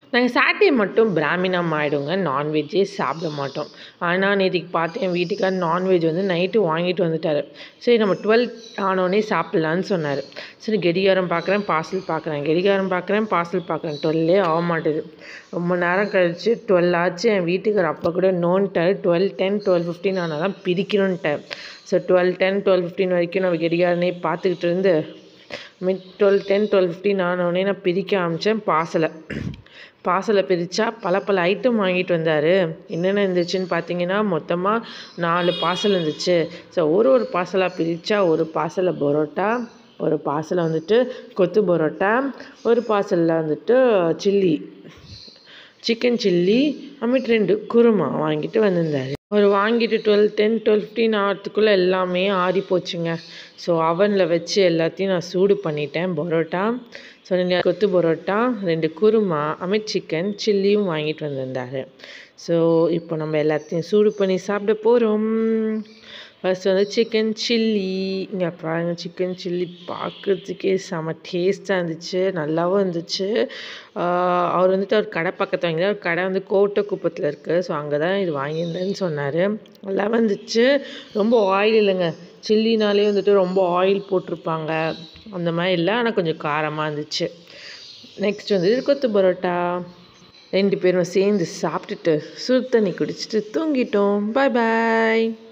நாங்கள் சாட்டர்டே மட்டும் பிராமினம் ஆகிடுங்க நான்வெஜ்ஜே சாப்பிட மாட்டோம் ஆனால் நேற்றுக்கு பார்த்தேன் என் வீட்டுக்கார் நான்வெஜ் வந்து நைட்டு வாங்கிட்டு வந்துட்டார் சரி நம்ம டுவெல் ஆனோடனே சாப்பிட்லான்னு சொன்னார் சரி கடிகாரம் பார்க்குறேன் பார்சல் பார்க்குறேன் கடிகாரம் பார்க்குறேன் பார்சல் பார்க்குறேன் டுவெல்லே ஆக மாட்டேது ரொம்ப நேரம் கழிச்சு டுவெல் ஆச்சு என் வீட்டுக்கார் அப்போ கூட நோன்ட்டார் டுவெல் டென் டுவெல் ஃபிஃப்டின் ஆனால் தான் பிரிக்கணுன்ட்டார் so twelve ten twelve fifteen வரைக்கும் நம்ம கடிகாரனே பார்த்துக்கிட்டு இருந்து மிட் டுவெல் டென் டுவெல் ஃபிஃப்டின் ஆனோடனே நான் பிரிக்க ஆரம்பித்தேன் பார்சலை பார்சலை பிரித்தா பல பல ஐட்டம் வாங்கிட்டு வந்தார் என்னென்ன இருந்துச்சுன்னு பார்த்தீங்கன்னா மொத்தமாக நாலு பார்சல் இருந்துச்சு ஸோ ஒரு ஒரு பார்சலாக பிரித்தா ஒரு பார்சலில் பரோட்டா ஒரு பார்சலில் வந்துட்டு கொத்து பரோட்டா ஒரு பார்சலில் வந்துட்டு சில்லி சிக்கன் சில்லி அப்புறமேட்டு ரெண்டு குருமா வாங்கிட்டு வந்திருந்தாரு அவர் வாங்கிட்டு டுவெல் டென் டுவெல் ஃபிஃப்டின் ஆகிறதுக்குள்ளே எல்லாமே ஆறி போச்சுங்க ஸோ அவனில் வச்சு எல்லாத்தையும் நான் சூடு பண்ணிட்டேன் பரோட்டா ஸோ ரெண்டு கொத்து பரோட்டா ரெண்டு குருமா அமிட் சிக்கன் சில்லியும் வாங்கிட்டு வந்திருந்தாரு ஸோ இப்போ நம்ம எல்லாத்தையும் சூடு பண்ணி சாப்பிட போகிறோம் ஃபர்ஸ்ட் வந்து சிக்கன் சில்லி இங்கே பாருங்க சிக்கன் சில்லி பார்க்குறதுக்கே செம டேஸ்ட்டாக இருந்துச்சு நல்லாவும் இருந்துச்சு ஆஹ் அவர் வந்துட்டு அவர் கடை பக்கத்தில் வாங்கினார் அவர் கடை வந்து கோட்டை குப்பத்தில் இருக்குது ஸோ அங்கே தான் இது வாங்கியிருந்தேன்னு சொன்னார் நல்லா வந்துச்சு ரொம்ப ஆயில் இல்லைங்க சில்லினாலே வந்துட்டு ரொம்ப ஆயில் போட்டிருப்பாங்க அந்த மாதிரி இல்லை ஆனால் கொஞ்சம் காரமாக இருந்துச்சு நெக்ஸ்ட் வந்து கொத்து பரோட்டா ரெண்டு பேரும் சேர்ந்து சாப்பிட்டுட்டு சுடு தண்ணி குடிச்சிட்டு தூங்கிட்டோம் பாய் பாய்